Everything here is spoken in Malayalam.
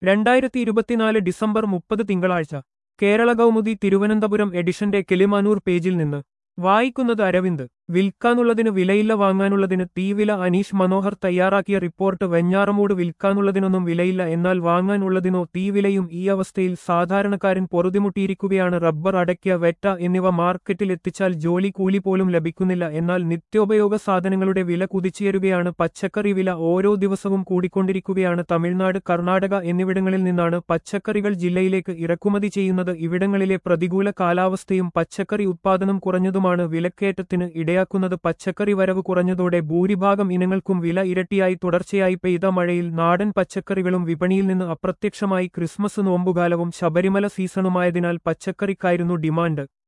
രണ്ടായിരത്തി ഇരുപത്തിനാല് ഡിസംബർ മുപ്പത് തിങ്കളാഴ്ച കേരള കൗമുദി തിരുവനന്തപുരം എഡിഷന്റെ കിളിമാനൂർ പേജിൽ നിന്ന് വായിക്കുന്നത് അരവിന്ദ് വിൽക്കാനുള്ളതിന് വിലയില്ല വാങ്ങാനുള്ളതിന് തീവില അനീഷ് മനോഹർ തയ്യാറാക്കിയ റിപ്പോർട്ട് വെഞ്ഞാറമൂട് വിൽക്കാനുള്ളതിനൊന്നും വിലയില്ല എന്നാൽ വാങ്ങാനുള്ളതിനോ തീവിലയും ഈ അവസ്ഥയിൽ സാധാരണക്കാരൻ പൊറുതിമുട്ടിയിരിക്കുകയാണ് റബ്ബർ അടയ്ക്ക വെറ്റ എന്നിവ മാർക്കറ്റിൽ എത്തിച്ചാൽ ജോലി കൂലി പോലും ലഭിക്കുന്നില്ല എന്നാൽ നിത്യോപയോഗ സാധനങ്ങളുടെ വില കുതിച്ചുയരുകയാണ് പച്ചക്കറി വില ഓരോ ദിവസവും കൂടിക്കൊണ്ടിരിക്കുകയാണ് തമിഴ്നാട് കർണാടക എന്നിവിടങ്ങളിൽ നിന്നാണ് പച്ചക്കറികൾ ജില്ലയിലേക്ക് ഇറക്കുമതി ചെയ്യുന്നത് ഇവിടങ്ങളിലെ പ്രതികൂല കാലാവസ്ഥയും പച്ചക്കറി ഉത്പാദനം കുറഞ്ഞതുമാണ് വിലക്കയറ്റത്തിന് ഇടയാക്കുന്നത് പച്ചക്കറി വരവ് കുറഞ്ഞതോടെ ഭൂരിഭാഗം ഇനങ്ങൾക്കും വില ഇരട്ടിയായി തുടർച്ചയായി പെയ്ത മഴയിൽ നാടൻ പച്ചക്കറികളും വിപണിയിൽ നിന്ന് അപ്രത്യക്ഷമായി ക്രിസ്മസ് നോമ്പുകാലവും ശബരിമല സീസണുമായതിനാൽ പച്ചക്കറിക്കായിരുന്നു ഡിമാൻഡ്